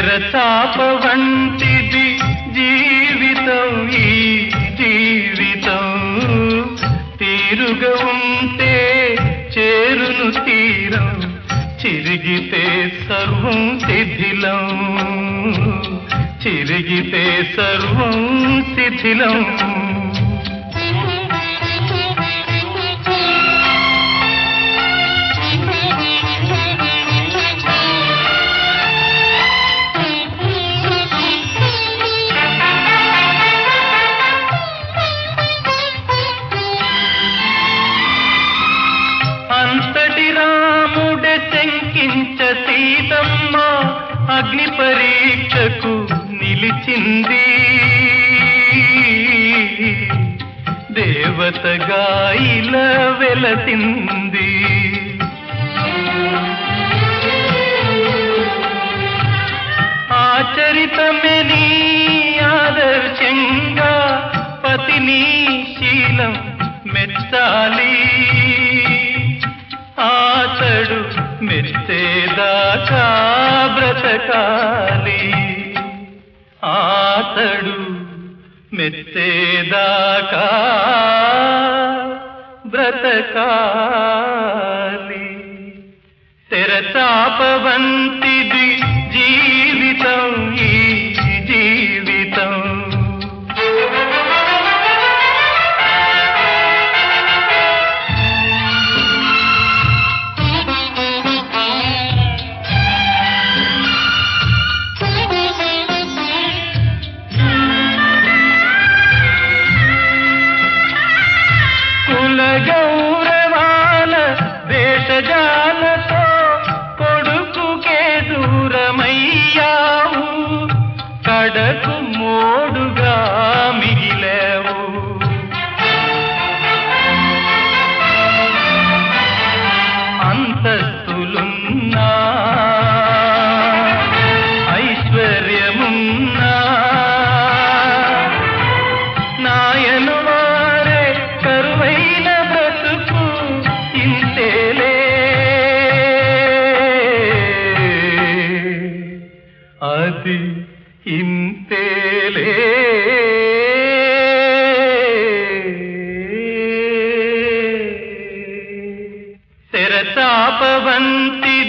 తెరచాప వంటిది జీవితం ఈ జీవితం తీరుగా ఉంటే చేరును తీరం చిరిగితే సర్వం శిథిలం చిరిగితే సర్వం శిథిలం అంతటి రాముడే శంకించ సీతమ్మ అగ్ని పరీక్షకు నిలిచింది దేవతగా ఇలా వెలసింది ఆచరితమే నీ ఆదర్శంగా పతిని శీలం మెచ్చాలి ఆతడు మెచ్చేదాకా బ్రతకాలి ఆతడు మెచ్చేదాకా బ్రతకాలి తెరచాప వంటిది జీవితం ఈ జీవితం కుల గౌరవాల దేశజాలతో కొడుకుకే దూరమయ్యావు కడకు మోడుగా మిగిలేవు అంతస్తులున్నా ఐశ్వర్యమున్నా నాయను వారే కరువైన బ్రతుకు ఇంతేలే అది ఇంతేలే తెరచాప వంటి